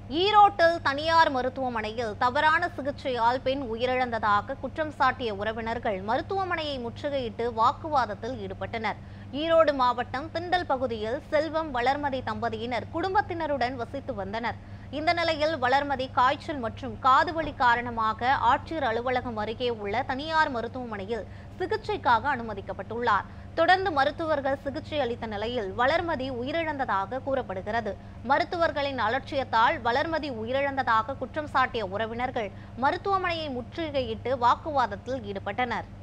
ஈரோட்டில் தனியார் மருத்துவமனையில் தவறான சிகிச்சையால் பெண் உயிரிழந்ததாக குற்றம் சாட்டிய உறவினர்கள் மருத்துவமனையை முற்றுகையிட்டு வாக்குவாதத்தில் ஈடுபட்டனர் ஈரோடு மாவட்டம் திண்டல் பகுதியில் செல்வம் வளர்மதி தம்பதியினர் குடும்பத்தினருடன் வசித்து வந்தனர் இந்த நிலையில் வளர்மதி காய்ச்சல் மற்றும் காதுவலி காரணமாக ஆட்சியர் அலுவலகம் அருகே உள்ள தனியார் மருத்துவமனையில் சிகிச்சைக்காக அனுமதிக்கப்பட்டுள்ளார் தொடர்ந்து மருத்துவர்கள் சிகிச்சை அளித்த நிலையில் வளர்மதி உயிரிழந்ததாக கூறப்படுகிறது மருத்துவர்களின் அலட்சியத்தால் வளர்மதி உயிரிழந்ததாக குற்றம் சாட்டிய உறவினர்கள் மருத்துவமனையை முற்றுகையிட்டு வாக்குவாதத்தில் ஈடுபட்டனர்